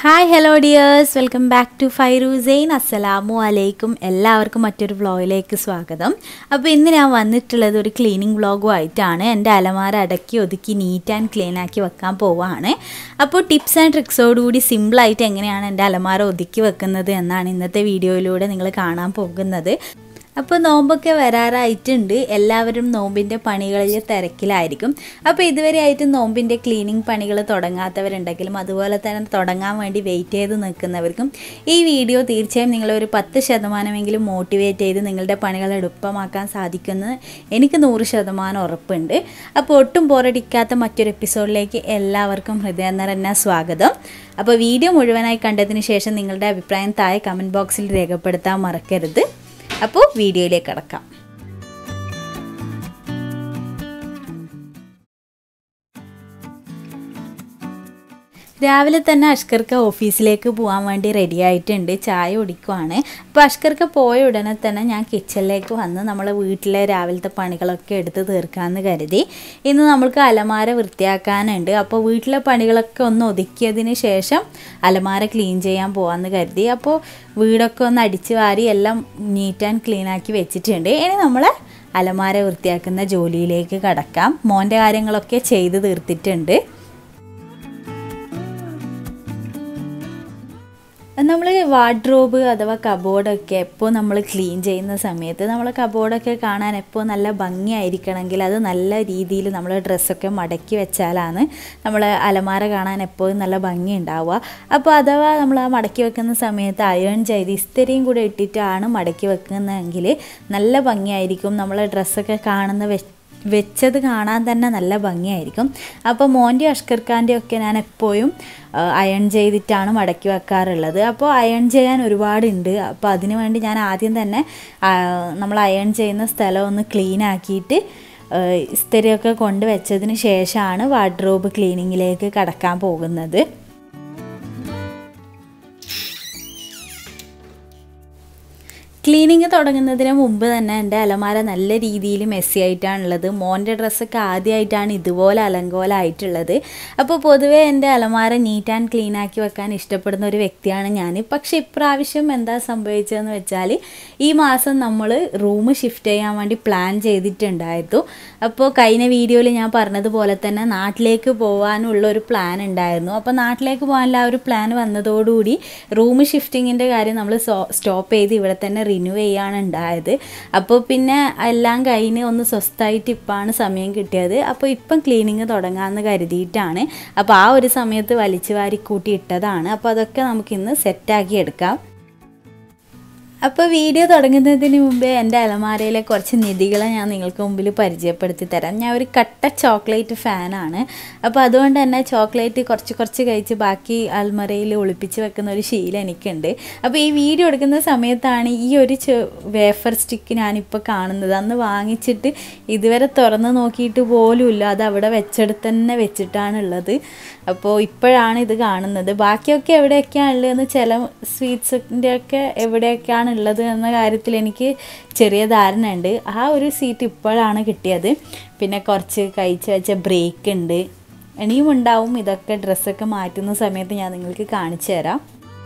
hi hello dears welcome back to ഫൈറൂസൈൻ അസ്സലാമു അലൈക്കും എല്ലാവർക്കും മറ്റൊരു വ്ളോഗിലേക്ക് സ്വാഗതം അപ്പോൾ ഇന്ന് ഞാൻ വന്നിട്ടുള്ളത് ഒരു ക്ലീനിങ് വ്ളോഗും ആയിട്ടാണ് എൻ്റെ അലമാര അടക്കി ഒതുക്കി നീറ്റ് ആൻഡ് ക്ലീൻ ആക്കി വെക്കാൻ പോവുകയാണ് അപ്പോൾ ടിപ്സ് ആൻഡ് ട്രിക്സോടുകൂടി സിമ്പിളായിട്ട് എങ്ങനെയാണ് എൻ്റെ അലമാര ഒതുക്കി വെക്കുന്നത് എന്നാണ് ഇന്നത്തെ വീഡിയോയിലൂടെ നിങ്ങൾ കാണാൻ പോകുന്നത് അപ്പോൾ നോമ്പൊക്കെ വരാറായിട്ടുണ്ട് എല്ലാവരും നോമ്പിൻ്റെ പണികളിൽ തിരക്കിലായിരിക്കും അപ്പോൾ ഇതുവരെ ആയിട്ട് നോമ്പിൻ്റെ ക്ലീനിങ് പണികൾ തുടങ്ങാത്തവരുണ്ടെങ്കിലും അതുപോലെ തന്നെ തുടങ്ങാൻ വേണ്ടി വെയിറ്റ് ചെയ്ത് നിൽക്കുന്നവർക്കും ഈ വീഡിയോ തീർച്ചയായും നിങ്ങളൊരു പത്ത് ശതമാനമെങ്കിലും മോട്ടിവേറ്റ് ചെയ്ത് നിങ്ങളുടെ പണികൾ എളുപ്പമാക്കാൻ സാധിക്കുന്നത് എനിക്ക് നൂറ് ശതമാനം ഉറപ്പുണ്ട് അപ്പോൾ ഒട്ടും ബോറടിക്കാത്ത മറ്റൊരു എപ്പിസോഡിലേക്ക് എല്ലാവർക്കും ഹൃദയം നിറഞ്ഞ സ്വാഗതം അപ്പോൾ വീഡിയോ മുഴുവനായി കണ്ടതിന് ശേഷം നിങ്ങളുടെ അഭിപ്രായം താഴെ കമൻറ്റ് ബോക്സിൽ രേഖപ്പെടുത്താൻ മറക്കരുത് അപ്പോൾ വീഡിയോയിലേക്ക് കടക്കാം രാവിലെ തന്നെ അഷ്കർക്ക ഓഫീസിലേക്ക് പോകാൻ വേണ്ടി റെഡി ആയിട്ടുണ്ട് ചായ കുടിക്കുവാണ് അപ്പോൾ അഷ്കർക്ക പോയ ഉടനെ തന്നെ ഞാൻ കിച്ചണിലേക്ക് വന്ന് നമ്മളെ വീട്ടിലെ രാവിലത്തെ പണികളൊക്കെ എടുത്ത് തീർക്കാമെന്ന് കരുതി ഇന്ന് നമ്മൾക്ക് അലമാര വൃത്തിയാക്കാനുണ്ട് അപ്പോൾ വീട്ടിലെ പണികളൊക്കെ ഒന്ന് ഒതുക്കിയതിന് ശേഷം അലമാര ക്ലീൻ ചെയ്യാൻ പോകാമെന്ന് കരുതി അപ്പോൾ വീടൊക്കെ ഒന്ന് അടിച്ച് വാരി എല്ലാം നീറ്റ് ആൻഡ് ക്ലീൻ ആക്കി വെച്ചിട്ടുണ്ട് ഇനി നമ്മൾ അലമാര വൃത്തിയാക്കുന്ന ജോലിയിലേക്ക് കടക്കാം മോൻ്റെ കാര്യങ്ങളൊക്കെ ചെയ്ത് തീർത്തിട്ടുണ്ട് നമ്മൾ വാർഡ്രോബ് അഥവാ കബോർഡൊക്കെ എപ്പോൾ നമ്മൾ ക്ലീൻ ചെയ്യുന്ന സമയത്ത് നമ്മൾ കബോർഡൊക്കെ കാണാൻ എപ്പോൾ നല്ല ഭംഗിയായിരിക്കണമെങ്കിൽ അത് നല്ല രീതിയിൽ നമ്മൾ ഡ്രസ്സൊക്കെ മടക്കി വെച്ചാലാണ് നമ്മൾ അലമാര കാണാൻ എപ്പോഴും നല്ല ഭംഗി ഉണ്ടാവുക അപ്പോൾ അഥവാ നമ്മൾ ആ മടക്കി വെക്കുന്ന സമയത്ത് അയൺ ചെയ്ത് ഇസ്തരിയും കൂടെ ഇട്ടിട്ടാണ് മടക്കി വെക്കുന്നതെങ്കിൽ നല്ല ഭംഗിയായിരിക്കും നമ്മളെ ഡ്രസ്സൊക്കെ കാണുന്ന വെ വെച്ചത് കാണാൻ തന്നെ നല്ല ഭംഗിയായിരിക്കും അപ്പോൾ മോൻ്റെ അഷ്കർഖാൻ്റെ ഒക്കെ ഞാൻ എപ്പോഴും അയൺ ചെയ്തിട്ടാണ് മടക്കി വെക്കാറുള്ളത് അപ്പോൾ അയൺ ചെയ്യാൻ ഒരുപാടുണ്ട് അപ്പോൾ അതിന് വേണ്ടി ഞാൻ ആദ്യം തന്നെ നമ്മൾ അയൺ ചെയ്യുന്ന സ്ഥലം ഒന്ന് ക്ലീൻ ആക്കിയിട്ട് ഇസ്തരിയൊക്കെ കൊണ്ട് വെച്ചതിന് ശേഷമാണ് വാർഡ്രോബ് ക്ലീനിങ്ങിലേക്ക് കടക്കാൻ പോകുന്നത് ക്ലീനിങ് തുടങ്ങുന്നതിന് മുമ്പ് തന്നെ എൻ്റെ അലമാര നല്ല രീതിയിൽ മെസ്സി ആയിട്ടാണുള്ളത് മോൻ്റെ ഡ്രസ്സൊക്കെ ആദ്യമായിട്ടാണ് ഇതുപോലെ അലങ്കോലമായിട്ടുള്ളത് അപ്പോൾ പൊതുവേ എൻ്റെ അലമാര നീറ്റ് ആൻഡ് ക്ലീൻ ആക്കി വെക്കാൻ ഇഷ്ടപ്പെടുന്ന ഒരു വ്യക്തിയാണ് ഞാൻ പക്ഷേ ഇപ്രാവശ്യം എന്താ സംഭവിച്ചതെന്ന് വെച്ചാൽ ഈ മാസം നമ്മൾ റൂം ഷിഫ്റ്റ് ചെയ്യാൻ വേണ്ടി പ്ലാൻ ചെയ്തിട്ടുണ്ടായിരുന്നു അപ്പോൾ കഴിഞ്ഞ വീഡിയോയിൽ ഞാൻ പറഞ്ഞതുപോലെ തന്നെ നാട്ടിലേക്ക് പോകാനുള്ള ഒരു പ്ലാൻ ഉണ്ടായിരുന്നു അപ്പോൾ നാട്ടിലേക്ക് പോകാനുള്ള ആ ഒരു പ്ലാൻ വന്നതോടുകൂടി റൂം ഷിഫ്റ്റിങ്ങിൻ്റെ കാര്യം നമ്മൾ സ്റ്റോപ്പ് ചെയ്ത് ഇവിടെ തന്നെ റിന്യൂ ചെയ്യാണ് ഉണ്ടായത് അപ്പോൾ പിന്നെ എല്ലാം കഴിഞ്ഞ് ഒന്ന് സ്വസ്ഥമായിട്ട് ഇപ്പാണ് സമയം കിട്ടിയത് അപ്പോൾ ഇപ്പം ക്ലീനിങ് തുടങ്ങാമെന്ന് കരുതിയിട്ടാണ് അപ്പോൾ ആ ഒരു സമയത്ത് വലിച്ചു വാരി കൂട്ടി ഇട്ടതാണ് അപ്പോൾ അതൊക്കെ നമുക്കിന്ന് സെറ്റാക്കി എടുക്കാം അപ്പോൾ വീഡിയോ തുടങ്ങുന്നതിന് മുമ്പേ എൻ്റെ അലമാരയിലെ കുറച്ച് നിധികളെ ഞാൻ നിങ്ങൾക്ക് മുമ്പിൽ പരിചയപ്പെടുത്തി തരാം ഞാൻ ഒരു കട്ട ചോക്ലേറ്റ് ഫാനാണ് അപ്പോൾ അതുകൊണ്ട് തന്നെ ചോക്ലേറ്റ് കുറച്ച് കുറച്ച് കഴിച്ച് ബാക്കി അൽമറയിൽ ഒളിപ്പിച്ച് വെക്കുന്ന ഒരു ശീലം എനിക്കുണ്ട് അപ്പോൾ ഈ വീഡിയോ എടുക്കുന്ന സമയത്താണ് ഈ ഒരു വേഫർ സ്റ്റിക്ക് ഞാനിപ്പോൾ കാണുന്നത് അന്ന് വാങ്ങിച്ചിട്ട് ഇതുവരെ തുറന്ന് നോക്കിയിട്ട് പോലുമില്ല അത് അവിടെ വെച്ചെടുത്ത് തന്നെ വെച്ചിട്ടാണുള്ളത് അപ്പോൾ ഇപ്പോഴാണ് ഇത് കാണുന്നത് ബാക്കിയൊക്കെ എവിടെയൊക്കെയാണ് ഉള്ളതെന്ന് ചില സ്വീറ്റ്സിൻ്റെ ഒക്കെ എവിടെയൊക്കെയാണ് ഉള്ളത് എന്ന കാര്യത്തിൽ എനിക്ക് ചെറിയ ധാരണ ഉണ്ട് ആ ഒരു സീറ്റ് ഇപ്പോഴാണ് കിട്ടിയത് പിന്നെ കുറച്ച് കഴിച്ച് വെച്ച ബ്രേക്ക് ഉണ്ട് ഇനിയും ഉണ്ടാവും ഇതൊക്കെ ഡ്രസ്സൊക്കെ മാറ്റുന്ന സമയത്ത് ഞാൻ നിങ്ങൾക്ക് കാണിച്ചു തരാം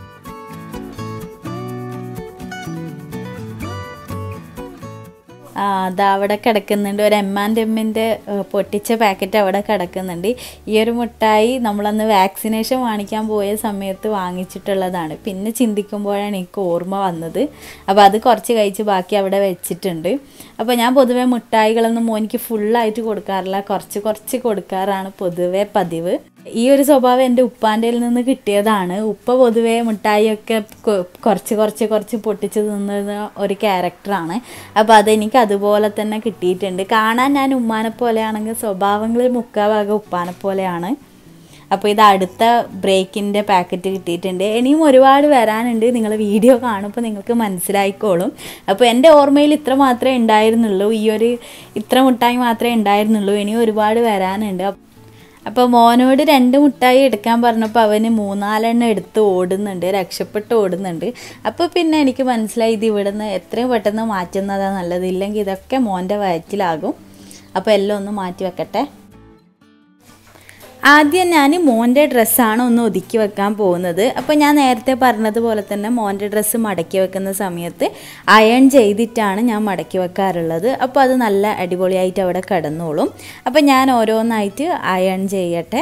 അത് അവിടെ കിടക്കുന്നുണ്ട് ഒരു എം ആൻഡ് എമ്മിൻ്റെ പൊട്ടിച്ച പാക്കറ്റ് അവിടെ കിടക്കുന്നുണ്ട് ഈ ഒരു മുട്ടായി നമ്മളന്ന് വാക്സിനേഷൻ വാങ്ങിക്കാൻ പോയ സമയത്ത് വാങ്ങിച്ചിട്ടുള്ളതാണ് പിന്നെ ചിന്തിക്കുമ്പോഴാണ് എനിക്ക് ഓർമ്മ വന്നത് അപ്പോൾ അത് കുറച്ച് കഴിച്ച് ബാക്കി അവിടെ വെച്ചിട്ടുണ്ട് അപ്പോൾ ഞാൻ പൊതുവേ മുട്ടായികളൊന്നും മോനിക്ക് ഫുള്ളായിട്ട് കൊടുക്കാറില്ല കുറച്ച് കുറച്ച് കൊടുക്കാറാണ് പൊതുവേ പതിവ് ഈ ഒരു സ്വഭാവം എൻ്റെ ഉപ്പാൻ്റെ നിന്ന് കിട്ടിയതാണ് ഉപ്പ പൊതുവേ മിഠായിയൊക്കെ കുറച്ച് കുറച്ച് കുറച്ച് പൊട്ടിച്ച് തിന്നുന്ന ഒരു ക്യാരക്ടറാണ് അപ്പോൾ അതെനിക്ക് അതുപോലെ തന്നെ കിട്ടിയിട്ടുണ്ട് കാണാൻ ഞാൻ ഉമ്മാനെ പോലെയാണെങ്കിൽ സ്വഭാവങ്ങളിൽ മുക്കാഭാഗം ഉപ്പാനെ പോലെയാണ് അപ്പോൾ ഇത് അടുത്ത ബ്രേക്കിൻ്റെ പാക്കറ്റ് കിട്ടിയിട്ടുണ്ട് ഇനിയും ഒരുപാട് വരാനുണ്ട് നിങ്ങൾ വീഡിയോ കാണുമ്പോൾ നിങ്ങൾക്ക് മനസ്സിലായിക്കോളും അപ്പോൾ എൻ്റെ ഓർമ്മയിൽ ഇത്ര മാത്രമേ ഉണ്ടായിരുന്നുള്ളൂ ഈ ഒരു ഇത്ര മുട്ടായി മാത്രമേ ഉണ്ടായിരുന്നുള്ളൂ ഇനിയും ഒരുപാട് വരാനുണ്ട് അപ്പോൾ മോനോട് രണ്ട് മുട്ടായി എടുക്കാൻ പറഞ്ഞപ്പോൾ അവന് മൂന്നാലെണ്ണം എടുത്ത് ഓടുന്നുണ്ട് രക്ഷപ്പെട്ട് ഓടുന്നുണ്ട് അപ്പോൾ പിന്നെ എനിക്ക് മനസ്സിലായി ഇത് ഇവിടുന്ന് എത്രയും പെട്ടെന്ന് മാറ്റുന്നതാണ് നല്ലത് ഇല്ലെങ്കിൽ ഇതൊക്കെ മോൻ്റെ വയറ്റിലാകും അപ്പോൾ എല്ലാം ഒന്ന് മാറ്റി വെക്കട്ടെ ആദ്യം ഞാൻ മോൻ്റെ ഡ്രസ്സാണ് ഒന്ന് ഒതുക്കി വെക്കാൻ പോകുന്നത് അപ്പോൾ ഞാൻ നേരത്തെ പറഞ്ഞതുപോലെ തന്നെ മോൻ്റെ ഡ്രസ്സ് മടക്കി വെക്കുന്ന സമയത്ത് അയൺ ചെയ്തിട്ടാണ് ഞാൻ മടക്കി വെക്കാറുള്ളത് അപ്പോൾ അത് നല്ല അടിപൊളിയായിട്ട് അവിടെ കിടന്നോളും അപ്പോൾ ഞാൻ ഓരോന്നായിട്ട് അയൺ ചെയ്യട്ടെ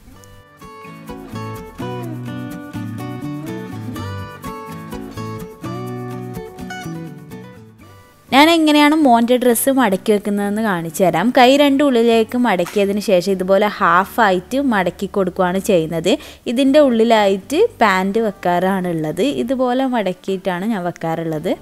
ഞാൻ എങ്ങനെയാണ് മോൻ്റെ ഡ്രസ്സ് മടക്കി വെക്കുന്നതെന്ന് കാണിച്ചു തരാം കൈ രണ്ട് ഉള്ളിലേക്ക് മടക്കിയതിന് ശേഷം ഇതുപോലെ ഹാഫായിട്ട് മടക്കി കൊടുക്കുകയാണ് ചെയ്യുന്നത് ഇതിൻ്റെ ഉള്ളിലായിട്ട് പാൻറ് വെക്കാറാണുള്ളത് ഇതുപോലെ മടക്കിയിട്ടാണ് ഞാൻ വെക്കാറുള്ളത്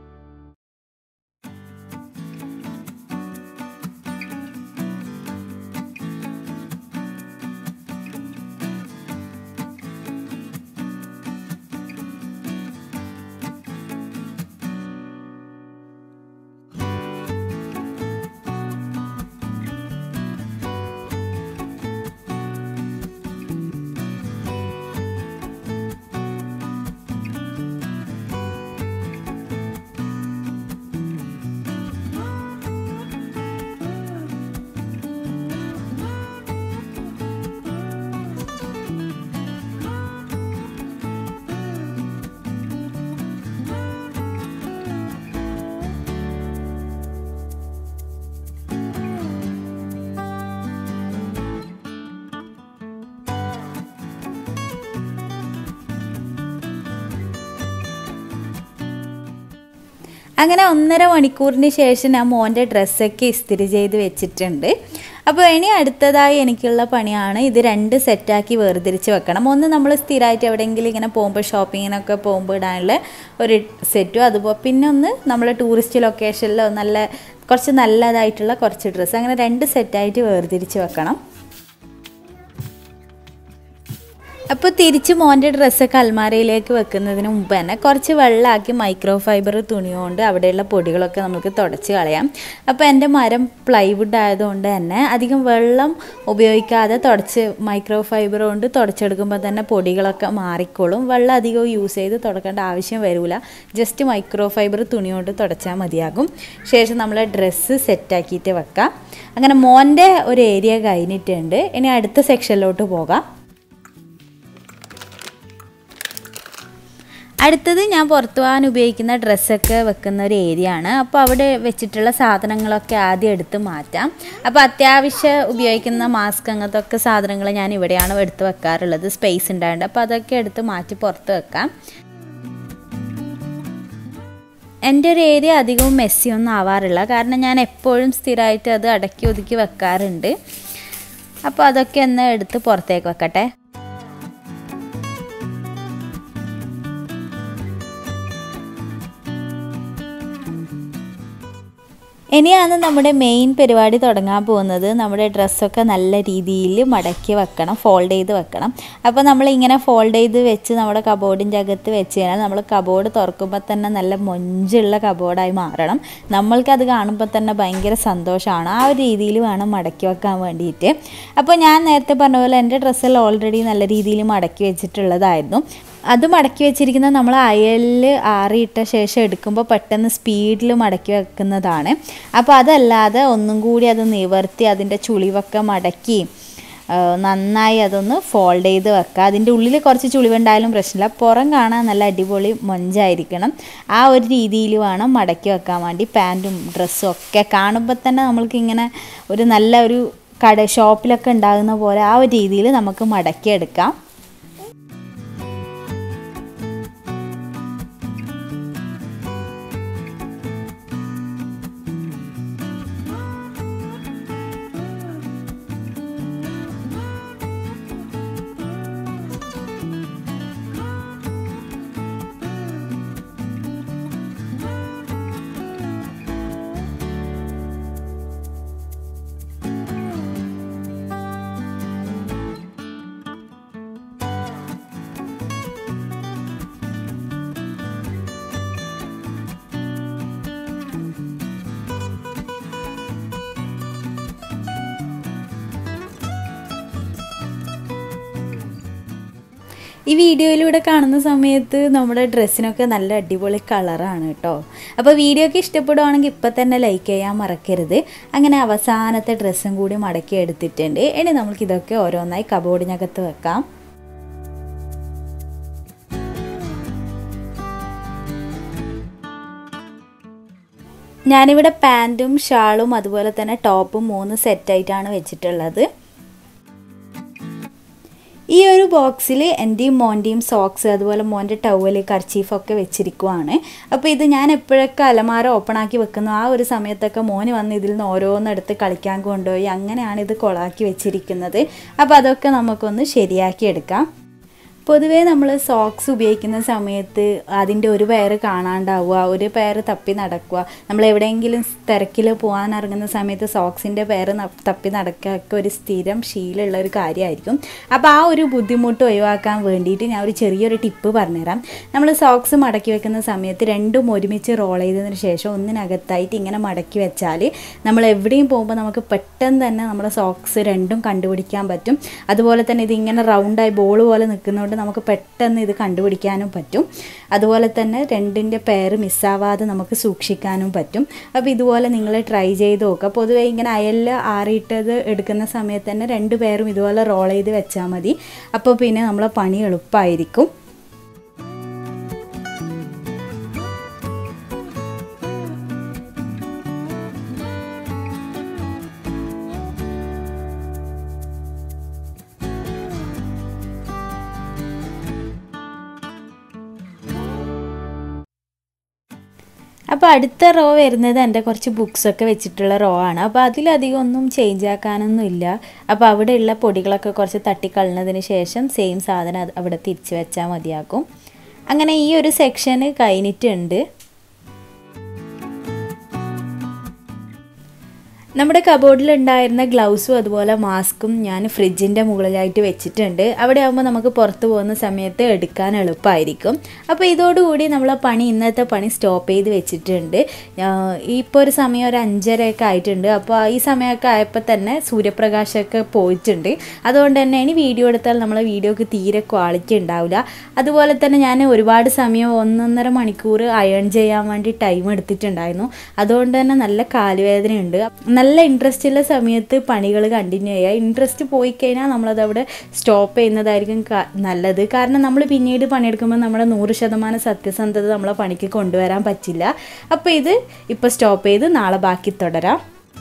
അങ്ങനെ ഒന്നര മണിക്കൂറിന് ശേഷം ഞാൻ മോൻ്റെ ഡ്രസ്സൊക്കെ ഇസ്തിരി ചെയ്ത് വെച്ചിട്ടുണ്ട് അപ്പോൾ ഇനി അടുത്തതായി എനിക്കുള്ള പണിയാണ് ഇത് രണ്ട് സെറ്റാക്കി വേർതിരിച്ച് വെക്കണം ഒന്ന് നമ്മൾ സ്ഥിരമായിട്ട് എവിടെയെങ്കിലും ഇങ്ങനെ പോകുമ്പോൾ ഷോപ്പിങ്ങിനൊക്കെ പോകുമ്പോൾ ഇടാനുള്ള ഒരു സെറ്റും അതുപോലെ പിന്നെ ഒന്ന് നമ്മൾ ടൂറിസ്റ്റ് ലൊക്കേഷനിലോ നല്ല കുറച്ച് നല്ലതായിട്ടുള്ള കുറച്ച് ഡ്രസ്സ് അങ്ങനെ രണ്ട് സെറ്റായിട്ട് വേർതിരിച്ച് വെക്കണം അപ്പോൾ തിരിച്ച് മോൻ്റെ ഡ്രസ്സൊക്കെ അൽമാരയിലേക്ക് വെക്കുന്നതിന് മുമ്പ് തന്നെ കുറച്ച് വെള്ളമാക്കി മൈക്രോ ഫൈബർ തുണി കൊണ്ട് അവിടെയുള്ള പൊടികളൊക്കെ നമുക്ക് തുടച്ച് കളയാം അപ്പോൾ എൻ്റെ മരം പ്ലൈവുഡ് ആയതുകൊണ്ട് തന്നെ അധികം വെള്ളം ഉപയോഗിക്കാതെ തുടച്ച് മൈക്രോ ഫൈബർ കൊണ്ട് തുടച്ചെടുക്കുമ്പോൾ തന്നെ പൊടികളൊക്കെ മാറിക്കോളും വെള്ളം അധികം യൂസ് ചെയ്ത് തുടക്കേണ്ട ആവശ്യം വരില്ല ജസ്റ്റ് മൈക്രോ ഫൈബർ തുണി കൊണ്ട് തുടച്ചാൽ മതിയാകും ശേഷം നമ്മൾ ഡ്രസ്സ് സെറ്റാക്കിയിട്ട് വെക്കാം അങ്ങനെ മോൻ്റെ ഒരു ഏരിയ കഴിഞ്ഞിട്ടുണ്ട് ഇനി അടുത്ത സെക്ഷനിലോട്ട് പോകാം അടുത്തത് ഞാൻ പുറത്തു പോകാൻ ഉപയോഗിക്കുന്ന ഡ്രസ്സൊക്കെ വെക്കുന്ന ഒരു ഏരിയ ആണ് അപ്പോൾ അവിടെ വെച്ചിട്ടുള്ള സാധനങ്ങളൊക്കെ ആദ്യം എടുത്ത് മാറ്റാം അപ്പോൾ അത്യാവശ്യം ഉപയോഗിക്കുന്ന മാസ്ക് അങ്ങനത്തെ ഒക്കെ സാധനങ്ങൾ ഞാൻ ഇവിടെയാണ് എടുത്ത് വെക്കാറുള്ളത് സ്പേസ് ഉണ്ടായത് അപ്പോൾ അതൊക്കെ എടുത്ത് മാറ്റി പുറത്ത് വെക്കാം എൻ്റെ ഒരു ഏരിയ അധികവും മെസ്സി ഒന്നും ആവാറില്ല കാരണം ഞാൻ എപ്പോഴും സ്ഥിരമായിട്ട് അത് അടക്കി ഒതുക്കി വെക്കാറുണ്ട് അപ്പോൾ അതൊക്കെ ഒന്ന് എടുത്ത് പുറത്തേക്ക് വെക്കട്ടെ ഇനിയാണ് നമ്മുടെ മെയിൻ പരിപാടി തുടങ്ങാൻ പോകുന്നത് നമ്മുടെ ഡ്രസ്സൊക്കെ നല്ല രീതിയിൽ മടക്കി വെക്കണം ഫോൾഡ് ചെയ്ത് വെക്കണം അപ്പോൾ നമ്മൾ ഇങ്ങനെ ഫോൾഡ് ചെയ്ത് വെച്ച് നമ്മുടെ കബോർഡിൻ്റെ അകത്ത് വെച്ച് കഴിഞ്ഞാൽ നമ്മൾ കബോർഡ് തുറക്കുമ്പോൾ തന്നെ നല്ല മൊഞ്ചുള്ള കബോർഡായി മാറണം നമ്മൾക്കത് കാണുമ്പോൾ തന്നെ ഭയങ്കര സന്തോഷമാണ് ആ ഒരു രീതിയിൽ വേണം മടക്കി വെക്കാൻ വേണ്ടിയിട്ട് അപ്പോൾ ഞാൻ നേരത്തെ പറഞ്ഞ പോലെ എൻ്റെ ഡ്രസ്സെല്ലാം ഓൾറെഡി നല്ല രീതിയിൽ മടക്കി വെച്ചിട്ടുള്ളതായിരുന്നു അത് മടക്കി വെച്ചിരിക്കുന്നത് നമ്മൾ അയലിൽ ആറിയിട്ട ശേഷം എടുക്കുമ്പോൾ പെട്ടെന്ന് സ്പീഡിൽ മടക്കി വെക്കുന്നതാണ് അപ്പോൾ അതല്ലാതെ ഒന്നും കൂടി അത് നിവർത്തി അതിൻ്റെ ചുളിവൊക്കെ മടക്കി നന്നായി അതൊന്ന് ഫോൾഡ് ചെയ്ത് വെക്കുക അതിൻ്റെ ഉള്ളിൽ കുറച്ച് ചുളിവുണ്ടായാലും പ്രശ്നമില്ല പുറം കാണാൻ നല്ല അടിപൊളി മൊഞ്ചായിരിക്കണം ആ ഒരു രീതിയിൽ വേണം മടക്കി വെക്കാൻ വേണ്ടി പാൻറ്റും ഡ്രസ്സും ഒക്കെ കാണുമ്പോൾ തന്നെ നമ്മൾക്കിങ്ങനെ ഒരു നല്ല ഒരു കട ഷോപ്പിലൊക്കെ ഉണ്ടാകുന്ന പോലെ ആ ഒരു രീതിയിൽ നമുക്ക് മടക്കിയെടുക്കാം ഈ വീഡിയോയിലൂടെ കാണുന്ന സമയത്ത് നമ്മുടെ ഡ്രസ്സിനൊക്കെ നല്ല അടിപൊളി കളറാണ് കേട്ടോ അപ്പോൾ വീഡിയോ ഒക്കെ ഇഷ്ടപ്പെടുവാണെങ്കിൽ ഇപ്പം തന്നെ ലൈക്ക് ചെയ്യാൻ മറക്കരുത് അങ്ങനെ അവസാനത്തെ ഡ്രസ്സും കൂടി മടക്കി എടുത്തിട്ടുണ്ട് ഇനി നമുക്കിതൊക്കെ ഓരോന്നായി കബോർഡിനകത്ത് വെക്കാം ഞാനിവിടെ പാൻറ്റും ഷാളും അതുപോലെ തന്നെ ടോപ്പും മൂന്ന് സെറ്റായിട്ടാണ് വെച്ചിട്ടുള്ളത് ഈ ഒരു ബോക്സിൽ എൻ്റെയും മോൻ്റെയും സോക്സ് അതുപോലെ മോൻ്റെ ടവല് കർച്ചീഫൊക്കെ വെച്ചിരിക്കുവാണ് അപ്പോൾ ഇത് ഞാൻ എപ്പോഴൊക്കെ അലമാര ഓപ്പൺ ആക്കി വെക്കുന്നു ആ ഒരു സമയത്തൊക്കെ മോന് വന്ന് ഇതിൽ നിന്ന് ഓരോന്നെടുത്ത് കളിക്കാൻ കൊണ്ടുപോയി അങ്ങനെയാണ് ഇത് കൊളാക്കി വെച്ചിരിക്കുന്നത് അപ്പോൾ അതൊക്കെ നമുക്കൊന്ന് ശരിയാക്കി എടുക്കാം പൊതുവേ നമ്മൾ സോക്സ് ഉപയോഗിക്കുന്ന സമയത്ത് അതിൻ്റെ ഒരു പെയർ കാണാണ്ടാവുക ഒരു പെയർ തപ്പി നടക്കുക നമ്മൾ എവിടെയെങ്കിലും തിരക്കിൽ പോകാൻ ഇറങ്ങുന്ന സമയത്ത് സോക്സിൻ്റെ പെയർ തപ്പി നടക്കുക ഒക്കെ ഒരു സ്ഥിരം ശീലമുള്ള ഒരു കാര്യമായിരിക്കും അപ്പോൾ ആ ഒരു ബുദ്ധിമുട്ട് ഒഴിവാക്കാൻ വേണ്ടിയിട്ട് ഞാൻ ഒരു ചെറിയൊരു ടിപ്പ് പറഞ്ഞുതരാം നമ്മൾ സോക്സ് മടക്കി വെക്കുന്ന സമയത്ത് രണ്ടും ഒരുമിച്ച് റോൾ ചെയ്തതിന് ശേഷം ഒന്നിനകത്തായിട്ട് ഇങ്ങനെ മടക്കി വെച്ചാൽ നമ്മൾ എവിടെയും പോകുമ്പോൾ നമുക്ക് പെട്ടെന്ന് തന്നെ നമ്മുടെ സോക്സ് രണ്ടും കണ്ടുപിടിക്കാൻ പറ്റും അതുപോലെ തന്നെ ഇത് ഇങ്ങനെ റൗണ്ടായി ബോൾ പോലെ നിൽക്കുന്നതുകൊണ്ട് നമുക്ക് പെട്ടെന്ന് ഇത് കണ്ടുപിടിക്കാനും പറ്റും അതുപോലെ തന്നെ രണ്ടിൻ്റെ പെയർ മിസ്സാവാതെ നമുക്ക് സൂക്ഷിക്കാനും പറ്റും അപ്പോൾ ഇതുപോലെ നിങ്ങൾ ട്രൈ ചെയ്ത് നോക്കുക പൊതുവേ ഇങ്ങനെ അയലിൽ ആറിയിട്ടത് എടുക്കുന്ന സമയത്ത് തന്നെ രണ്ട് പേരും ഇതുപോലെ റോൾ ചെയ്ത് വെച്ചാൽ മതി അപ്പോൾ പിന്നെ നമ്മളെ പണി എളുപ്പമായിരിക്കും അപ്പോൾ അടുത്ത റോ വരുന്നത് എൻ്റെ കുറച്ച് ബുക്സൊക്കെ വെച്ചിട്ടുള്ള റോ ആണ് അപ്പോൾ അതിലധികം ഒന്നും ചേഞ്ച് ആക്കാനൊന്നും ഇല്ല അപ്പോൾ അവിടെയുള്ള പൊടികളൊക്കെ കുറച്ച് തട്ടിക്കളഞ്ഞതിന് ശേഷം സെയിം സാധനം അത് അവിടെ തിരിച്ച് വെച്ചാൽ മതിയാക്കും അങ്ങനെ ഈ ഒരു സെക്ഷന് കഴിഞ്ഞിട്ടുണ്ട് നമ്മുടെ കബോർഡിൽ ഉണ്ടായിരുന്ന ഗ്ലൗസും അതുപോലെ മാസ്കും ഞാൻ ഫ്രിഡ്ജിൻ്റെ മുകളിലായിട്ട് വെച്ചിട്ടുണ്ട് അവിടെ ആകുമ്പോൾ നമുക്ക് പുറത്ത് പോകുന്ന സമയത്ത് എടുക്കാൻ എളുപ്പമായിരിക്കും അപ്പോൾ ഇതോടുകൂടി നമ്മൾ പണി ഇന്നത്തെ പണി സ്റ്റോപ്പ് ചെയ്ത് വെച്ചിട്ടുണ്ട് ഇപ്പോൾ ഒരു സമയം ഒരു അഞ്ചരയൊക്കെ ആയിട്ടുണ്ട് അപ്പോൾ ഈ സമയമൊക്കെ ആയപ്പോൾ തന്നെ സൂര്യപ്രകാശമൊക്കെ പോയിട്ടുണ്ട് അതുകൊണ്ട് തന്നെ ഇനി വീഡിയോ എടുത്താൽ നമ്മളെ വീഡിയോക്ക് തീരെ ക്വാളിറ്റി ഉണ്ടാവില്ല അതുപോലെ തന്നെ ഞാൻ ഒരുപാട് സമയം ഒന്നൊന്നര മണിക്കൂർ അയൺ ചെയ്യാൻ വേണ്ടി ടൈം എടുത്തിട്ടുണ്ടായിരുന്നു അതുകൊണ്ട് തന്നെ നല്ല കാലുവേദനയുണ്ട് നല്ല ഇൻട്രസ്റ്റ് ഉള്ള സമയത്ത് പണികൾ കണ്ടിന്യൂ ചെയ്യുക ഇൻട്രസ്റ്റ് പോയി കഴിഞ്ഞാൽ നമ്മളത് അവിടെ സ്റ്റോപ്പ് ചെയ്യുന്നതായിരിക്കും നല്ലത് കാരണം നമ്മൾ പിന്നീട് പണിയെടുക്കുമ്പോൾ നമ്മുടെ നൂറ് ശതമാനം സത്യസന്ധത നമ്മളെ പണിക്ക് കൊണ്ടുവരാൻ പറ്റില്ല അപ്പോൾ ഇത് ഇപ്പോൾ സ്റ്റോപ്പ് ചെയ്ത് നാളെ ബാക്കി തുടരാം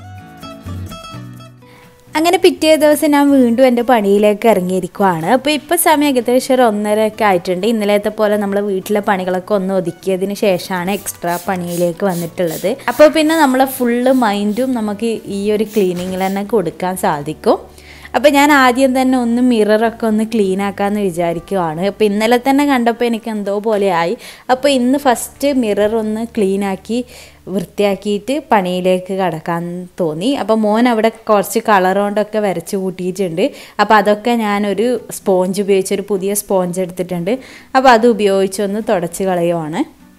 അങ്ങനെ പിറ്റേ ദിവസം ഞാൻ വീണ്ടും എൻ്റെ പണിയിലേക്ക് ഇറങ്ങിയിരിക്കുവാണ് അപ്പോൾ ഇപ്പോൾ സമയം ഏകദേശം ഒരു ഒന്നര ഒക്കെ ആയിട്ടുണ്ട് ഇന്നലത്തെ പോലെ നമ്മൾ വീട്ടിലെ പണികളൊക്കെ ഒന്ന് ഒതുക്കിയതിന് ശേഷമാണ് എക്സ്ട്രാ പണിയിലേക്ക് വന്നിട്ടുള്ളത് അപ്പോൾ പിന്നെ നമ്മളെ ഫുള്ള് മൈൻഡും നമുക്ക് ഈ ഒരു ക്ലീനിങ്ങിൽ തന്നെ കൊടുക്കാൻ സാധിക്കും അപ്പോൾ ഞാൻ ആദ്യം തന്നെ ഒന്ന് മിററൊക്കെ ഒന്ന് ക്ലീൻ ആക്കാമെന്ന് വിചാരിക്കുവാണ് അപ്പോൾ ഇന്നലെ തന്നെ കണ്ടപ്പോൾ എനിക്ക് എന്തോ പോലെ ആയി അപ്പോൾ ഇന്ന് ഫസ്റ്റ് മിറർ ഒന്ന് ക്ലീൻ ആക്കി വൃത്തിയാക്കിയിട്ട് പണിയിലേക്ക് കടക്കാൻ തോന്നി അപ്പോൾ മോൻ അവിടെ കുറച്ച് കളർ കൊണ്ടൊക്കെ വരച്ച് കൂട്ടിയിട്ടുണ്ട് അപ്പോൾ അതൊക്കെ ഞാനൊരു സ്പോഞ്ച് ഉപയോഗിച്ച് ഒരു പുതിയ സ്പോഞ്ച് എടുത്തിട്ടുണ്ട് അപ്പോൾ അത് ഉപയോഗിച്ചൊന്ന് തുടച്ച് കളയുവാണ്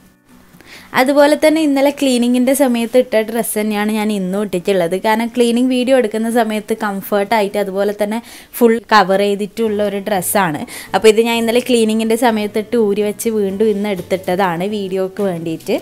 അതുപോലെ തന്നെ ഇന്നലെ ക്ലീനിങ്ങിൻ്റെ സമയത്ത് ഇട്ട ഡ്രസ്സ് തന്നെയാണ് ഞാൻ ഇന്നും ഇട്ടിട്ടുള്ളത് കാരണം ക്ലീനിങ് വീഡിയോ എടുക്കുന്ന സമയത്ത് കംഫർട്ടായിട്ട് അതുപോലെ തന്നെ ഫുൾ കവർ ചെയ്തിട്ടുള്ള ഒരു ഡ്രസ്സാണ് അപ്പോൾ ഇത് ഞാൻ ഇന്നലെ ക്ലീനിങ്ങിൻ്റെ സമയത്ത് ഇട്ട് ഊരി വെച്ച് വീണ്ടും ഇന്ന് എടുത്തിട്ടതാണ് വീഡിയോക്ക് വേണ്ടിയിട്ട്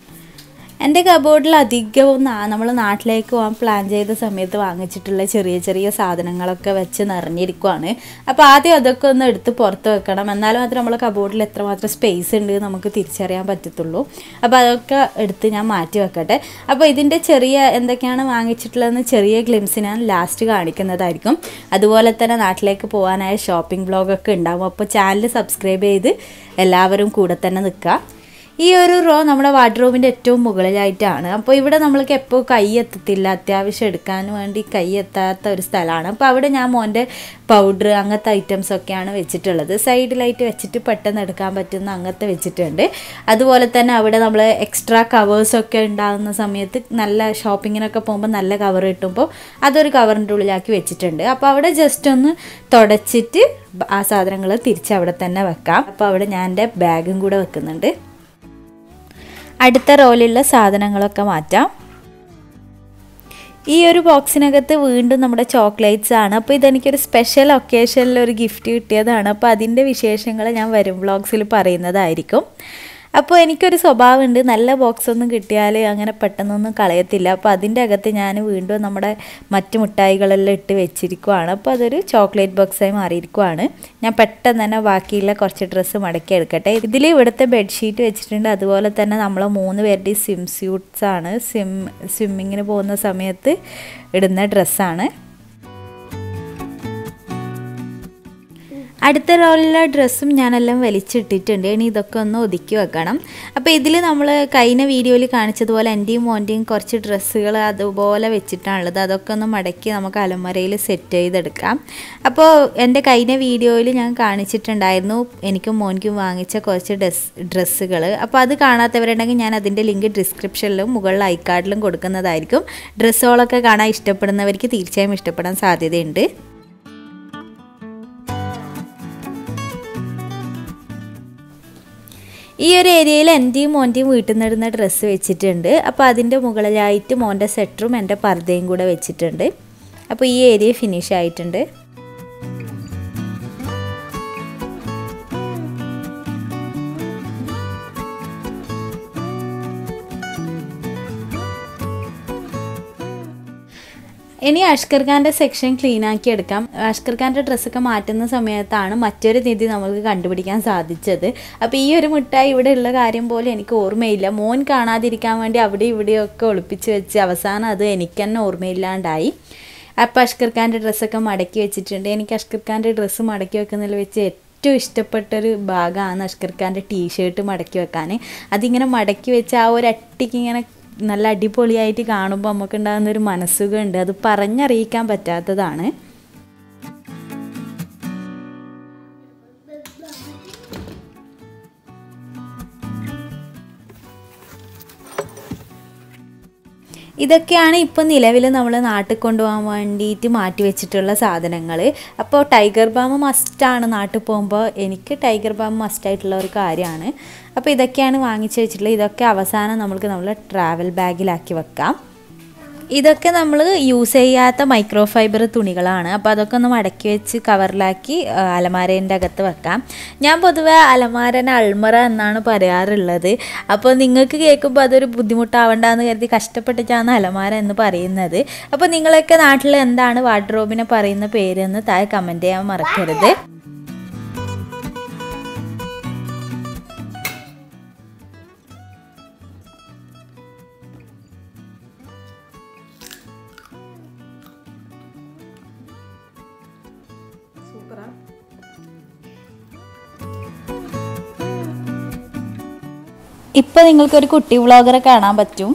എൻ്റെ കബോർഡിൽ അധികവും നമ്മൾ നാട്ടിലേക്ക് പോകാൻ പ്ലാൻ ചെയ്ത സമയത്ത് വാങ്ങിച്ചിട്ടുള്ള ചെറിയ ചെറിയ സാധനങ്ങളൊക്കെ വെച്ച് നിറഞ്ഞിരിക്കുവാണ് അപ്പോൾ ആദ്യം അതൊക്കെ ഒന്ന് എടുത്ത് പുറത്ത് വെക്കണം എന്നാലും മാത്രം നമ്മളെ കബോർഡിൽ എത്രമാത്രം സ്പേസ് ഉണ്ട് നമുക്ക് തിരിച്ചറിയാൻ പറ്റത്തുള്ളൂ അപ്പോൾ അതൊക്കെ എടുത്ത് ഞാൻ മാറ്റി വെക്കട്ടെ അപ്പോൾ ഇതിൻ്റെ ചെറിയ എന്തൊക്കെയാണ് വാങ്ങിച്ചിട്ടുള്ളതെന്ന് ചെറിയ ഗ്ലിംസ് ഞാൻ ലാസ്റ്റ് കാണിക്കുന്നതായിരിക്കും അതുപോലെ തന്നെ നാട്ടിലേക്ക് പോകാനായ ഷോപ്പിംഗ് ബ്ലോഗൊക്കെ ഉണ്ടാവും അപ്പോൾ ചാനൽ സബ്സ്ക്രൈബ് ചെയ്ത് എല്ലാവരും കൂടെ തന്നെ നിൽക്കുക ഈ ഒരു റോ നമ്മുടെ വാർഡ്രോബിൻ്റെ ഏറ്റവും മുകളിലായിട്ടാണ് അപ്പോൾ ഇവിടെ നമ്മൾക്ക് എപ്പോൾ കൈ എത്തത്തില്ല അത്യാവശ്യം എടുക്കാൻ വേണ്ടി കൈ എത്താത്ത ഒരു സ്ഥലമാണ് അപ്പോൾ അവിടെ ഞാൻ മോൻ്റെ പൗഡർ അങ്ങനത്തെ ഐറ്റംസ് ഒക്കെയാണ് വെച്ചിട്ടുള്ളത് സൈഡിലായിട്ട് വെച്ചിട്ട് പെട്ടെന്ന് എടുക്കാൻ പറ്റുന്ന അങ്ങനത്തെ വെച്ചിട്ടുണ്ട് അതുപോലെ തന്നെ അവിടെ നമ്മൾ എക്സ്ട്രാ കവേഴ്സൊക്കെ ഉണ്ടാകുന്ന സമയത്ത് നല്ല ഷോപ്പിങ്ങിനൊക്കെ പോകുമ്പോൾ നല്ല കവർ കിട്ടുമ്പോൾ അതൊരു കവറിൻ്റെ ഉള്ളിലാക്കി വെച്ചിട്ടുണ്ട് അപ്പോൾ അവിടെ ജസ്റ്റ് ഒന്ന് തുടച്ചിട്ട് ആ സാധനങ്ങൾ തിരിച്ച് അവിടെ തന്നെ വെക്കാം അപ്പോൾ അവിടെ ഞാൻ എൻ്റെ ബാഗും കൂടെ വെക്കുന്നുണ്ട് അടുത്ത റോയിലുള്ള സാധനങ്ങളൊക്കെ മാറ്റാം ഈ ഒരു ബോക്സിനകത്ത് വീണ്ടും നമ്മുടെ ചോക്ലേറ്റ്സ് ആണ് അപ്പോൾ ഇതെനിക്കൊരു സ്പെഷ്യൽ ഒക്കേഷനിൽ ഒരു ഗിഫ്റ്റ് കിട്ടിയതാണ് അപ്പോൾ അതിൻ്റെ വിശേഷങ്ങൾ ഞാൻ വരും വ്ളോഗ്സിൽ പറയുന്നതായിരിക്കും അപ്പോൾ എനിക്കൊരു സ്വഭാവമുണ്ട് നല്ല ബോക്സ് ഒന്നും കിട്ടിയാൽ അങ്ങനെ പെട്ടെന്നൊന്നും കളയത്തില്ല അപ്പോൾ അതിൻ്റെ അകത്ത് ഞാൻ വീണ്ടും നമ്മുടെ മറ്റു മിഠായികളെല്ലാം ഇട്ട് വെച്ചിരിക്കുവാണ് അപ്പോൾ അതൊരു ചോക്ലേറ്റ് ബോക്സായി മാറിയിരിക്കുവാണ് ഞാൻ പെട്ടെന്ന് തന്നെ ബാക്കിയുള്ള കുറച്ച് ഡ്രസ്സ് മടക്കി എടുക്കട്ടെ ഇതിൽ ഇവിടുത്തെ ബെഡ്ഷീറ്റ് വെച്ചിട്ടുണ്ട് അതുപോലെ തന്നെ നമ്മൾ മൂന്ന് പേരുടെ സ്വിം സ്യൂട്ട്സ് ആണ് സ്വിം സ്വിമ്മിങ്ങിന് പോകുന്ന സമയത്ത് ഇടുന്ന ഡ്രസ്സാണ് അടുത്ത റോളിലെ ഡ്രസ്സും ഞാനെല്ലാം വലിച്ചിട്ടിട്ടുണ്ട് ഇനി ഇതൊക്കെ ഒന്ന് ഒതുക്കി വെക്കണം അപ്പോൾ ഇതിൽ നമ്മൾ കഴിഞ്ഞ വീഡിയോയിൽ കാണിച്ചതുപോലെ എൻ്റെയും മോൻ്റെയും കുറച്ച് ഡ്രസ്സുകൾ അതുപോലെ വെച്ചിട്ടാണുള്ളത് അതൊക്കെ ഒന്ന് മടക്കി നമുക്ക് അലമറയിൽ സെറ്റ് ചെയ്തെടുക്കാം അപ്പോൾ എൻ്റെ കഴിഞ്ഞ വീഡിയോയിൽ ഞാൻ കാണിച്ചിട്ടുണ്ടായിരുന്നു എനിക്കും മോനിക്കും വാങ്ങിച്ച കുറച്ച് ഡ്രസ് ഡ്രസ്സുകൾ അപ്പോൾ അത് കാണാത്തവരുണ്ടെങ്കിൽ ഞാൻ അതിൻ്റെ ലിങ്ക് ഡിസ്ക്രിപ്ഷനിലും മുകളിൽ ഐക്കാർഡിലും കൊടുക്കുന്നതായിരിക്കും ഡ്രസ്സുകളൊക്കെ കാണാൻ ഇഷ്ടപ്പെടുന്നവർക്ക് തീർച്ചയായും ഇഷ്ടപ്പെടാൻ സാധ്യതയുണ്ട് ഈ ഒരു ഏരിയയിൽ എൻ്റെയും മോൻ്റെയും വീട്ടിൽ നിന്ന് ഇടുന്ന ഡ്രസ്സ് വെച്ചിട്ടുണ്ട് അപ്പോൾ അതിൻ്റെ മുകളിലായിട്ട് മോൻ്റെ സെറ്ററും എൻ്റെ പർദ്ദയും കൂടെ വെച്ചിട്ടുണ്ട് അപ്പോൾ ഈ ഏരിയ ഫിനിഷ് ആയിട്ടുണ്ട് ഇനി അഷ്കർ ഖാൻ്റെ സെക്ഷൻ ക്ലീൻ ആക്കി എടുക്കാം അഷ്കർ ഖാൻ്റെ ഡ്രസ്സൊക്കെ മാറ്റുന്ന സമയത്താണ് മറ്റൊരു നിധി നമുക്ക് കണ്ടുപിടിക്കാൻ സാധിച്ചത് അപ്പോൾ ഈ ഒരു മിഠായി ഇവിടെ ഉള്ള കാര്യം പോലും എനിക്ക് ഓർമ്മയില്ല മോൻ കാണാതിരിക്കാൻ വേണ്ടി അവിടെ ഇവിടെയൊക്കെ ഒളിപ്പിച്ച് വെച്ച് അവസാനം അത് എനിക്ക് തന്നെ ഓർമ്മയില്ലാണ്ടായി അപ്പോൾ അഷ്കർ ഖാൻ്റെ ഡ്രസ്സൊക്കെ മടക്കി വെച്ചിട്ടുണ്ട് എനിക്ക് അഷ്കർ ഖാൻ്റെ ഡ്രസ്സ് മടക്കി വെക്കുന്നതിൽ വെച്ച് ഏറ്റവും ഇഷ്ടപ്പെട്ടൊരു ഭാഗമാണ് അഷ്കർ ഖാൻ്റെ ടീഷർട്ട് മടക്കി വെക്കാൻ അതിങ്ങനെ മടക്കി വെച്ച് ആ ഒരു അട്ടിക്ക് ഇങ്ങനെ നല്ല അടിപൊളിയായിട്ട് കാണുമ്പോൾ നമുക്കുണ്ടാകുന്ന ഒരു മനസ്സുഖമുണ്ട് അത് പറഞ്ഞറിയിക്കാൻ പറ്റാത്തതാണ് ഇതൊക്കെയാണ് ഇപ്പോൾ നിലവിൽ നമ്മൾ നാട്ടിൽ കൊണ്ടുപോകാൻ വേണ്ടിയിട്ട് മാറ്റി വെച്ചിട്ടുള്ള സാധനങ്ങൾ അപ്പോൾ ടൈഗർ ബാം മസ്റ്റാണ് നാട്ടിൽ പോകുമ്പോൾ എനിക്ക് ടൈഗർ ബാം മസ്റ്റായിട്ടുള്ള ഒരു കാര്യമാണ് അപ്പോൾ ഇതൊക്കെയാണ് വാങ്ങിച്ച് വെച്ചിട്ടുള്ളത് ഇതൊക്കെ അവസാനം നമുക്ക് നമ്മൾ ട്രാവൽ ബാഗിലാക്കി വെക്കാം ഇതൊക്കെ നമ്മൾ യൂസ് ചെയ്യാത്ത മൈക്രോ ഫൈബർ തുണികളാണ് അപ്പോൾ അതൊക്കെ ഒന്ന് മടക്കി വെച്ച് കവറിലാക്കി അലമാരേൻ്റെ അകത്ത് വെക്കാം ഞാൻ പൊതുവേ അലമാരനെ അൾമറ എന്നാണ് പറയാറുള്ളത് അപ്പോൾ നിങ്ങൾക്ക് കേൾക്കുമ്പോൾ അതൊരു ബുദ്ധിമുട്ടാവണ്ടെന്ന് കരുതി കഷ്ടപ്പെട്ടിട്ടാണ് അലമാര എന്ന് പറയുന്നത് അപ്പോൾ നിങ്ങളൊക്കെ നാട്ടിൽ എന്താണ് വാർഡ്രോബിനെ പറയുന്ന പേരെന്ന് താഴെ കമൻറ്റ് ചെയ്യാൻ മറക്കരുത് ഇപ്പൊ നിങ്ങൾക്കൊരു കുട്ടി വ്ളോഗറെ കാണാൻ പറ്റും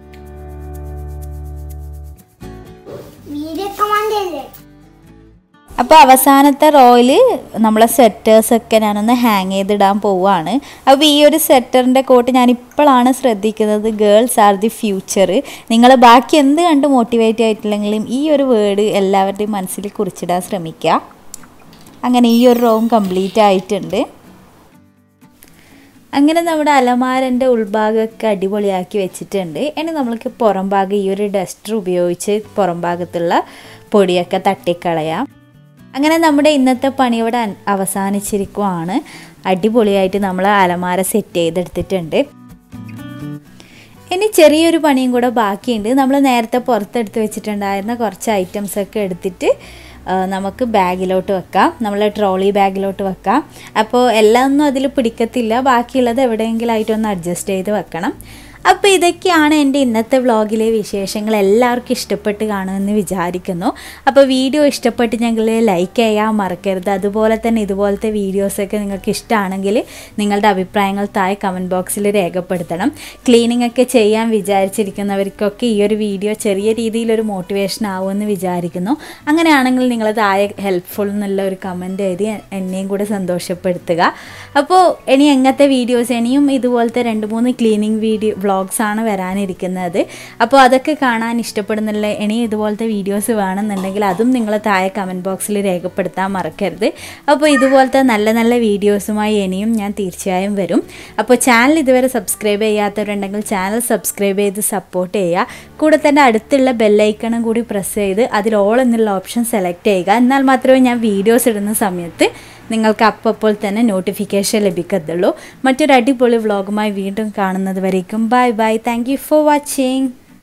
വീഡിയോ കമാൻഡല്ലേ അപ്പോൾ അവസാനത്തെ റോയില് നമ്മളെ സെറ്റേഴ്സൊക്കെ ഞാനൊന്ന് ഹാങ് ചെയ്തിടാൻ പോവുകയാണ് അപ്പോൾ ഈ ഒരു സെറ്ററിൻ്റെ കോട്ട് ഞാൻ ഇപ്പോഴാണ് ശ്രദ്ധിക്കുന്നത് ഗേൾസ് ആർ ദി ഫ്യൂച്ചർ നിങ്ങൾ ബാക്കി എന്ത് കണ്ട് മോട്ടിവേറ്റ് ആയിട്ടില്ലെങ്കിലും ഈ ഒരു വേർഡ് എല്ലാവരുടെയും മനസ്സിൽ കുറിച്ചിടാൻ ശ്രമിക്കുക അങ്ങനെ ഈ ഒരു റോവും കംപ്ലീറ്റ് ആയിട്ടുണ്ട് അങ്ങനെ നമ്മുടെ അലമാരൻ്റെ ഉൾഭാഗമൊക്കെ അടിപൊളിയാക്കി വെച്ചിട്ടുണ്ട് ഇനി നമ്മൾക്ക് പുറം ഭാഗം ഈ ഒരു ഡസ്റ്റർ ഉപയോഗിച്ച് പുറം ഭാഗത്തുള്ള പൊടിയൊക്കെ തട്ടിക്കളയാം അങ്ങനെ നമ്മുടെ ഇന്നത്തെ പണി ഇവിടെ അൻ- അവസാനിച്ചിരിക്കുവാണ് അടിപൊളിയായിട്ട് നമ്മൾ അലമാര സെറ്റ് ചെയ്തെടുത്തിട്ടുണ്ട് ഇനി ചെറിയൊരു പണിയും കൂടെ ബാക്കിയുണ്ട് നമ്മൾ നേരത്തെ പുറത്തെടുത്ത് വെച്ചിട്ടുണ്ടായിരുന്ന കുറച്ച് ഐറ്റംസ് ഒക്കെ എടുത്തിട്ട് ആ, നമുക്ക് ബാഗിലോട്ട് വെക്കാം നമ്മൾ ട്രോളി ബാഗിലോട്ട് വെക്കാം അപ്പോൾ എല്ലാം ഒന്നും അതിൽ പിടിക്കത്തില്ല ബാക്കിയുള്ളത് എവിടെയെങ്കിലും ആയിട്ടൊന്ന് അഡ്ജസ്റ്റ് ചെയ്ത് വെക്കണം അപ്പോൾ ഇതൊക്കെയാണ് എൻ്റെ ഇന്നത്തെ വ്ളോഗിലെ വിശേഷങ്ങൾ എല്ലാവർക്കും ഇഷ്ടപ്പെട്ട് കാണുമെന്ന് വിചാരിക്കുന്നു അപ്പോൾ വീഡിയോ ഇഷ്ടപ്പെട്ട് ഞങ്ങൾ ലൈക്ക് ചെയ്യാൻ മറക്കരുത് അതുപോലെ തന്നെ ഇതുപോലത്തെ വീഡിയോസൊക്കെ നിങ്ങൾക്ക് ഇഷ്ടമാണെങ്കിൽ നിങ്ങളുടെ അഭിപ്രായങ്ങൾ താഴെ കമൻറ്റ് ബോക്സിൽ രേഖപ്പെടുത്തണം ക്ലീനിങ് ഒക്കെ ചെയ്യാൻ വിചാരിച്ചിരിക്കുന്നവർക്കൊക്കെ ഈ ഒരു വീഡിയോ ചെറിയ രീതിയിലൊരു മോട്ടിവേഷൻ ആവുമെന്ന് വിചാരിക്കുന്നു അങ്ങനെയാണെങ്കിൽ നിങ്ങൾ താഴെ ഹെൽപ്ഫുൾ എന്നുള്ള ഒരു കമൻറ്റ് എഴുതി എന്നെയും കൂടെ സന്തോഷപ്പെടുത്തുക അപ്പോൾ ഇനി എങ്ങനത്തെ വീഡിയോസ് ഇനിയും ഇതുപോലത്തെ രണ്ട് മൂന്ന് ക്ലീനിങ് വീഡിയോ വ്ളോഗ്സാണ് വരാനിരിക്കുന്നത് അപ്പോൾ അതൊക്കെ കാണാൻ ഇഷ്ടപ്പെടുന്നില്ല ഇനി ഇതുപോലത്തെ വീഡിയോസ് വേണമെന്നുണ്ടെങ്കിൽ അതും നിങ്ങൾ താഴെ കമൻറ്റ് ബോക്സിൽ രേഖപ്പെടുത്താൻ മറക്കരുത് അപ്പോൾ ഇതുപോലത്തെ നല്ല നല്ല വീഡിയോസുമായി ഇനിയും ഞാൻ തീർച്ചയായും വരും അപ്പോൾ ചാനൽ ഇതുവരെ സബ്സ്ക്രൈബ് ചെയ്യാത്തവരുണ്ടെങ്കിൽ ചാനൽ സബ്സ്ക്രൈബ് ചെയ്ത് സപ്പോർട്ട് ചെയ്യുക കൂടെ തന്നെ അടുത്തുള്ള ബെല്ലൈക്കണും കൂടി പ്രസ് ചെയ്ത് അതിൽ ഓൾ എന്നുള്ള ഓപ്ഷൻ സെലക്ട് ചെയ്യുക എന്നാൽ മാത്രമേ ഞാൻ വീഡിയോസ് ഇടുന്ന സമയത്ത് നിങ്ങൾക്ക് അപ്പോൾ തന്നെ നോട്ടിഫിക്കേഷൻ ലഭിക്കത്തുള്ളൂ മറ്റൊരു അടിപൊളി വ്ളോഗുമായി വീണ്ടും കാണുന്നത് വരേക്കും bye bye thank you for watching